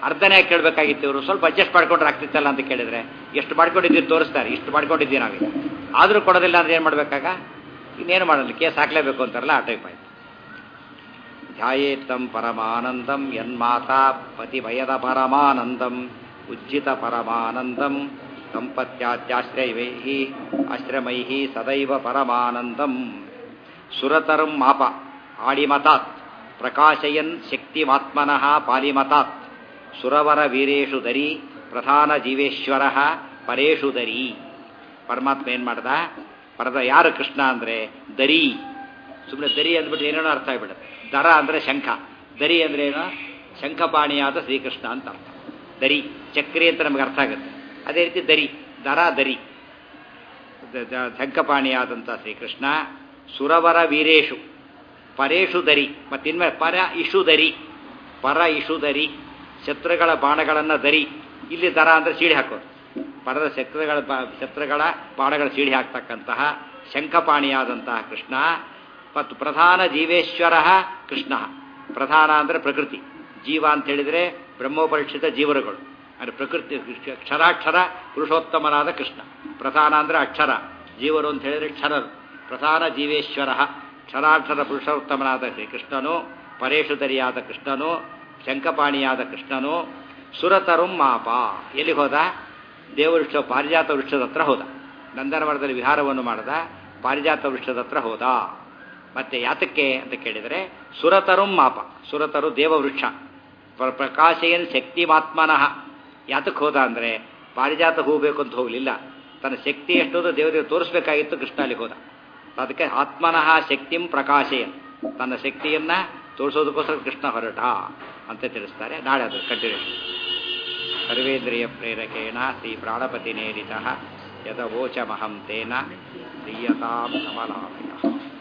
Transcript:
ಅರ್ಧನೇ ಕೇಳಬೇಕಾಗಿತ್ತು ಇವರು ಸ್ವಲ್ಪ ಅಡ್ಜಸ್ಟ್ ಮಾಡ್ಕೊಂಡ್ರೆ ಆಗ್ತಿತ್ತಲ್ಲ ಅಂತ ಕೇಳಿದ್ರೆ ಎಷ್ಟು ಮಾಡ್ಕೊಂಡಿದ್ದೀರಿ ತೋರಿಸ್ತಾರೆ ಇಷ್ಟು ಮಾಡ್ಕೊಂಡಿದ್ದೀವಿ ನಾವೀಗ ಆದರೂ ಕೊಡೋದಿಲ್ಲ ಅಂದ್ರೆ ಏನು ಮಾಡಬೇಕಾಗ ಇನ್ನೇನು ಮಾಡಲ್ಲ ಕೇಸ್ ಹಾಕ್ಲೇಬೇಕು ಅಂತಾರಲ್ಲ ಆ ಟೈಪ್ ಆಯ್ತು ಧ್ಯಾಯೇತ್ತಂ ಪರಮಾನಂದಂ ಯನ್ಮಾತಾ ಪತಿಭಯದ ಪರಮಾನಂದಂ ಉಜ್ಜಿತ ಪರಮಾನಂದಂ ದಂಪತ್ಯಾತ್ಯಾಶ್ರಯವೈ ಆಶ್ರಮೈ ಸದೈವ ಪರಮಾನಂದಂ ಸುರತರಂ ಮಾಪ ಆಡಿಮತಾತ್ ಪ್ರಕಾಶಯನ್ ಶಕ್ತಿಮಾತ್ಮನಃ ಪಾಲಿಮತಾತ್ ಸುರವರ ವೀರೇಶು ದರಿ ಪ್ರಧಾನ ಜೀವೇಶ್ವರ ಪರೇಶು ದರಿ ಪರಮಾತ್ಮ ಏನ್ ಮಾಡ್ದ ಪರದ ಯಾರು ಕೃಷ್ಣ ಅಂದ್ರೆ ದರಿ ಸುಮ್ಮನೆ ದರಿ ಅಂದ್ಬಿಟ್ಟು ಏನೇನೋ ಅರ್ಥ ಆಗ್ಬಿಡುತ್ತೆ ದರ ಅಂದ್ರೆ ಶಂಖ ದರಿ ಅಂದ್ರೆ ಏನು ಶಂಖಪಾಣಿಯಾದ ಶ್ರೀಕೃಷ್ಣ ಅಂತ ಅರ್ಥ ದರಿ ಚಕ್ರಿ ಅಂತ ನಮಗೆ ಅರ್ಥ ಆಗುತ್ತೆ ಅದೇ ರೀತಿ ದರಿ ದರ ದರಿ ದ- ದ- ಶಂಖಪಾಣಿಯಾದಂಥ ಶ್ರೀಕೃಷ್ಣ ಸುರವರ ವೀರೇಶು ಪರೇಶು ದರಿ ಮತ್ತಿನ್ಮೇಲೆ ಪರ ಇಶು ದರಿ ಪರ ಇಶು ದರಿ ಶತ್ರುಗಳ ಬಾಣಗಳನ್ನು ದರಿ ಇಲ್ಲಿ ದರ ಅಂದ್ರೆ ಸೀಳಿ ಹಾಕೋದು ಪರದ ಶತ್ರುಗಳ ಬಾ- ಶತ್ರುಗಳ ಬಾಣಗಳ ಸೀಳಿ ಹಾಕ್ತಕ್ಕಂತಹ ಶಂಖಪಾಣಿಯಾದಂತಹ ಕೃಷ್ಣ ಮತ್ತು ಪ್ರಧಾನ ಜೀವೇಶ್ವರ ಕೃಷ್ಣ ಪ್ರಧಾನ ಅಂದರೆ ಪ್ರಕೃತಿ ಜೀವ ಅಂತ ಹೇಳಿದರೆ ಬ್ರಹ್ಮೋಪರೀಕ್ಷಿತ ಜೀವರುಗಳು ಅಂದರೆ ಪ್ರಕೃತಿ ಕ್ಷರಾಕ್ಷರ ಪುರುಷೋತ್ತಮನಾದ ಕೃಷ್ಣ ಪ್ರಧಾನ ಅಂದರೆ ಅಕ್ಷರ ಜೀವರು ಅಂತ ಹೇಳಿದರೆ ಕ್ಷರರು ಪ್ರಧಾನ ಜೀವೇಶ್ವರ ಕ್ಷರಾಕ್ಷರ ಪುರುಷೋತ್ತಮನಾದ ಶ್ರೀಕೃಷ್ಣನು ಪರೇಶುಧರಿಯಾದ ಕೃಷ್ಣನು ಶಂಖಪಾಣಿಯಾದ ಕೃಷ್ಣನು ಸುರತರುಂ ಮಾಪ ಎಲ್ಲಿ ಹೋದ ದೇವವೃಕ್ಷ ಪಾರಿಜಾತ ವೃಕ್ಷದ ಹತ್ರ ಹೋದ ನಂದನವನದಲ್ಲಿ ವಿಹಾರವನ್ನು ಮಾಡದ ಪಾರಿಜಾತ ವೃಕ್ಷದ ಹತ್ರ ಹೋದ ಮತ್ತೆ ಯಾತಕ್ಕೆ ಅಂತ ಕೇಳಿದರೆ ಸುರತರುಂ ಮಾಪ ಸುರತರು ದೇವವೃಕ್ಷ ಪ್ರ- ಪ್ರಕಾಶಯನ್ ಶಕ್ತಿಮಾತ್ಮನಃ ಯಾತಕ್ಕೆ ಹೋದ ಅಂದರೆ ಪಾರಿಜಾತ ಹೂ ಬೇಕು ಅಂತ ಹೋಗಲಿಲ್ಲ ತನ್ನ ಶಕ್ತಿ ಎಷ್ಟೋದು ದೇವರಿಗೆ ತೋರಿಸ್ಬೇಕಾಗಿತ್ತು ಕೃಷ್ಣ ಅಲ್ಲಿ ಹೋದ ಅದಕ್ಕೆ ಆತ್ಮನಃ ಶಕ್ತಿಂ ಪ್ರಕಾಶಯನ್ ತನ್ನ ಶಕ್ತಿಯನ್ನ ತೋರಿಸೋದಕ್ಕೋಸ್ಕರ ಕೃಷ್ಣ ಹೊರಟ ಅಂತ ತಿಳಿಸ್ತಾರೆ ನಾಳೆ ಅದು ಕಂಟಿನ್ಯೂಷನ್ ಸರ್ವೇಂದ್ರಿಯ ಪ್ರೇರಕೇಣ ಶ್ರೀ ಪ್ರಾಣಪತಿ ನೇರಿತ ಯದವೋಚಮಹಂ ತೇನ ದೀಯತಾಂ ಕಮಲಾಲಯ